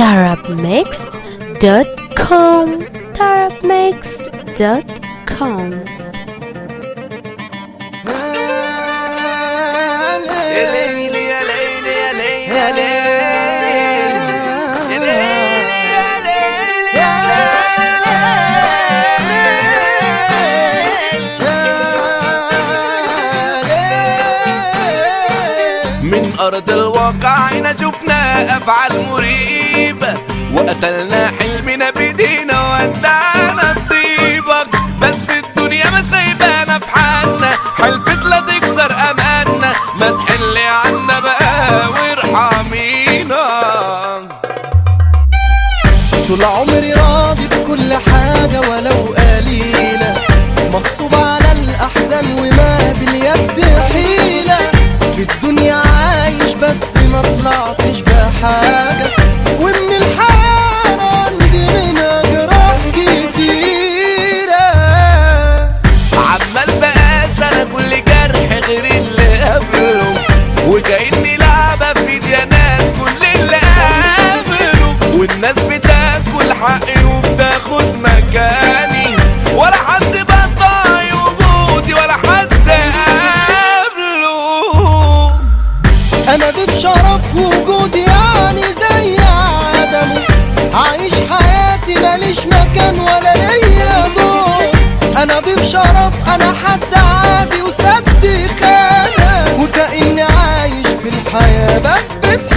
tarabmixed.com tarabmixed.com يا ليل يا ليل يا ليل يا ليل يا ليل يا ليل يا ليل من أرض الواقع هنا شفنا أفعال مريبة وقتلنا حلمنا بإيدينا ودعنا الطيبة بس الدنيا ما سايبانا في حالنا حلفت لا تكسر أماننا ما تحلي عنا بقى وارحمينا طول عمري راضي بكل حاجة ولو قليلة مغصوب على الأحزان وما باليد حيلة في الدنيا عايش بس ما طلعتش بحاجة ومن الحياة أنا عندي منها جراح كتيرة عمال بقاس انا كل جرح غير اللي قبله وكأني لعبة في ايدي ناس كل اللي قابله والناس بتاكل حقي وبتاخد مكاني ولا حد بقطع وجودي ولا حد قابله انا ضيف شرف وجودي يعني زي عدمه عايش حياتي ماليش مكان ولا ليا دور انا ضيف شرف انا حد عادي وسد خانة وكأني عايش في الحياة بثبت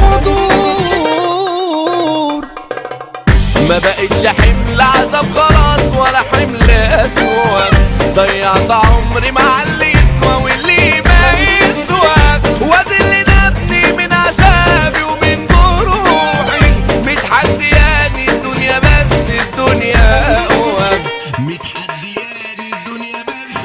حضور ما بقتش حمل عذاب خلاص ولا حمل اسود ضيعت عمري مع اللي يسوى واللي ما يسوى وادي اللي نبني من عذابي ومن جروحي متحدياني الدنيا بس الدنيا هو متحدياني الدنيا بس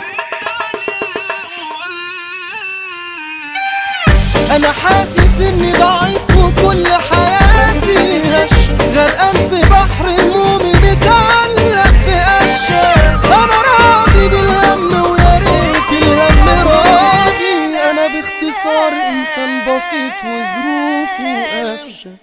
انا حاسس اني ضعيف وكل حياتي هش غرقان في بحر همومي متعلق في قشة انا راضي بالهم ويا ريت الهم راضي انا باختصار انسان بسيط وظروفه قفشه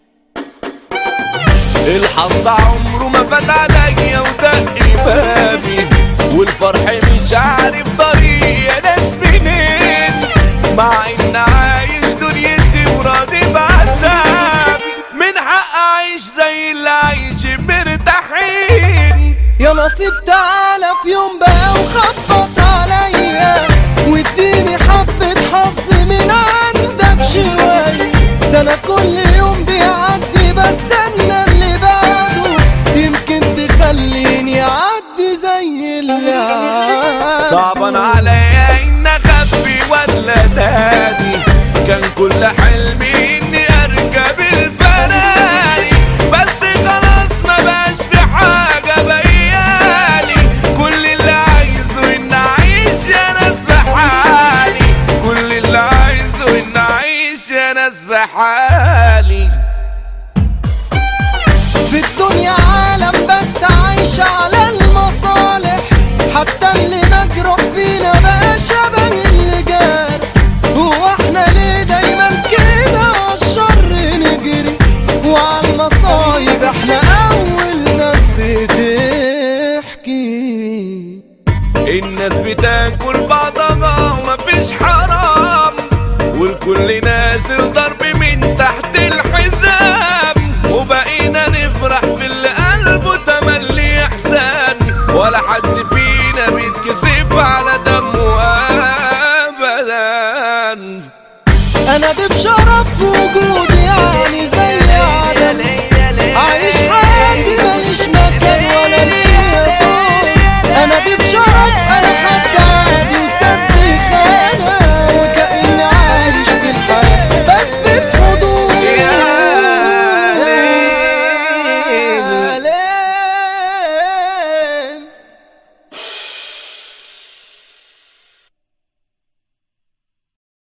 الحظ عمره ما فات عليا ودق بابي والفرح مش عارف طريق يا ناس منين مع ان عايش دنيتي وراضي بعذابي من حق اعيش زي اللي عايش مرتاحين يا نصيب تعالى في يوم بقى وخبط عليا واديني حبة حظ من عندك شوية ده انا كل يوم بيعدي بستنى اللي بعده يمكن تخليني اعدي زي اللي عدى صعبان عليا ان اخبي ولا نادي كان كل حلمي اني اركب الفراري بس خلاص ما بقاش في حاجه بقيالي كل اللي عايزه ان اعيش يا ناس بحالي كل اللي عايزه ان اعيش يا ناس بحالي في الدنيا عالم بس عايش على المصالح حتى اللي مجروح فينا بقى شبه اللي جارح هو احنا ليه دايما كده عالشر نجري وعلى المصايب احنا اول ناس بتحكي الناس بتاكل بعضها ومفيش حرام والكل نازل ضرب من تحت الحزام وبقينا نفرح في اللي قلبه تملي احزان ولا حد فينا بيتكسف على دمه ابدا انا ضيف شرف في وجودي